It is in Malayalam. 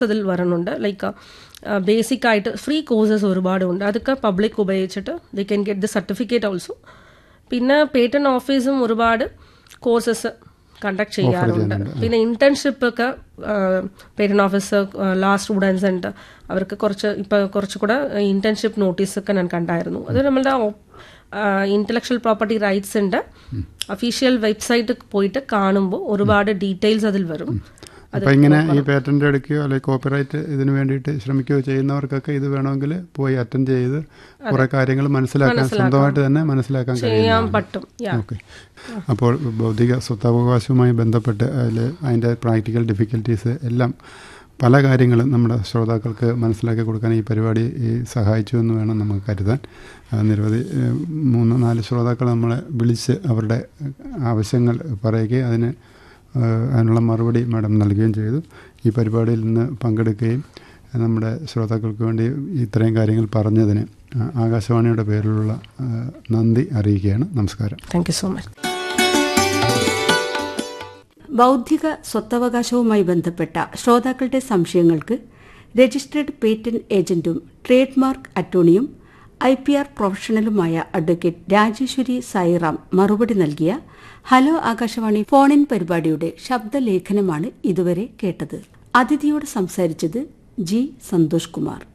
അതിൽ വരുന്നുണ്ട് ലൈക്ക് ബേസിക് ആയിട്ട് ഫ്രീ കോഴ്സസ് ഒരുപാടുണ്ട് അതൊക്കെ പബ്ലിക് ഉപയോഗിച്ചിട്ട് they can get the certificate also പിന്നെ പേറ്റന്റ് ഓഫീസും ഒരുപാട് കോഴ്സസ് കണ്ടക്ട് ചെയ്യാറുണ്ട് പിന്നെ ഇന്റേൺഷിപ്പ് ഒക്കെ പേറ്റന്റ് ഓഫീസ് ലാ സ്റ്റുഡൻസ് ഉണ്ട് അവർക്ക് കുറച്ച് ഇപ്പൊ കുറച്ചുകൂടെ ഇന്റേൺഷിപ്പ് നോട്ടീസ് ഒക്കെ ഞാൻ കണ്ടായിരുന്നു അത് നമ്മളുടെ ഇന്റലക്ച്വൽ പ്രോപ്പർട്ടി റൈറ്റ്സിന്റെ ഒഫീഷ്യൽ വെബ്സൈറ്റ് പോയിട്ട് കാണുമ്പോൾ ഒരുപാട് ഡീറ്റെയിൽസ് അതിൽ വരും അപ്പൊ ഇങ്ങനെ ഈ പേറ്റന്റ് എടുക്കുകയോ അല്ലെങ്കിൽ കോപ്പിറൈറ്റ് ഇതിനു വേണ്ടിയിട്ട് ശ്രമിക്കുകയോ ചെയ്യുന്നവർക്കൊക്കെ ഇത് വേണമെങ്കിൽ പോയി അറ്റൻഡ് ചെയ്ത് കുറെ കാര്യങ്ങൾ മനസ്സിലാക്കാൻ സ്വന്തമായിട്ട് തന്നെ മനസ്സിലാക്കാൻ ചെയ്യാൻ കഴിയും പറ്റും Yeah. ഓക്കെ അപ്പോൾ ബൗദ്ധിക സ്വത്തവകാശവുമായി ബന്ധപ്പെട്ട് അതിൽ അതിൻ്റെ പ്രാക്ടിക്കൽ ഡിഫിക്കൽട്ടീസ് എല്ലാം പല കാര്യങ്ങളും നമ്മുടെ ശ്രോതാക്കൾക്ക് മനസ്സിലാക്കി കൊടുക്കാൻ ഈ പരിപാടി ഈ സഹായിച്ചു എന്ന് വേണം നമുക്ക് കരുതാൻ ആ, നിരവധി ഏഹ്, മൂന്ന് നാല് ശ്രോതാക്കൾ നമ്മളെ വിളിച്ച് അവരുടെ ആവശ്യങ്ങൾ പറയുകയും അതിന് ഏഹ്, അതിനുള്ള മറുപടി മാഡം നൽകുകയും ചെയ്തു ഈ പരിപാടിയിൽ നിന്ന് പങ്കെടുക്കുകയും നമ്മുടെ ശ്രോതാക്കൾക്ക് വേണ്ടി ഇത്രയും കാര്യങ്ങൾ പറഞ്ഞതിന് ആ, ആകാശവാണിയുടെ പേരിലുള്ള ആ, നന്ദി അറിയിക്കുകയാണ് നമസ്കാരം താങ്ക് യു സോ മച്ച് ബൗദ്ധിക സ്വത്തവകാശവുമായി ബന്ധപ്പെട്ട ശ്രോതാക്കളുടെ സംശയങ്ങൾക്ക് രജിസ്ട്രേഡ് പേറ്റന്റ് ഏജന്റും ട്രേഡ് മാർക്ക് അറ്റോർണിയും ഐ പി ആർ പ്രൊഫഷണലുമായ അഡ്വക്കേറ്റ് രാജേശ്വരി സായിറാം മറുപടി നൽകിയ ഹലോ ആകാശവാണി ഫോൺ ഇൻ പരിപാടിയുടെ ശബ്ദലേഖനമാണ് ഇതുവരെ കേട്ടത് അതിഥിയോട് സംസാരിച്ചത് ജി സന്തോഷ് കുമാർ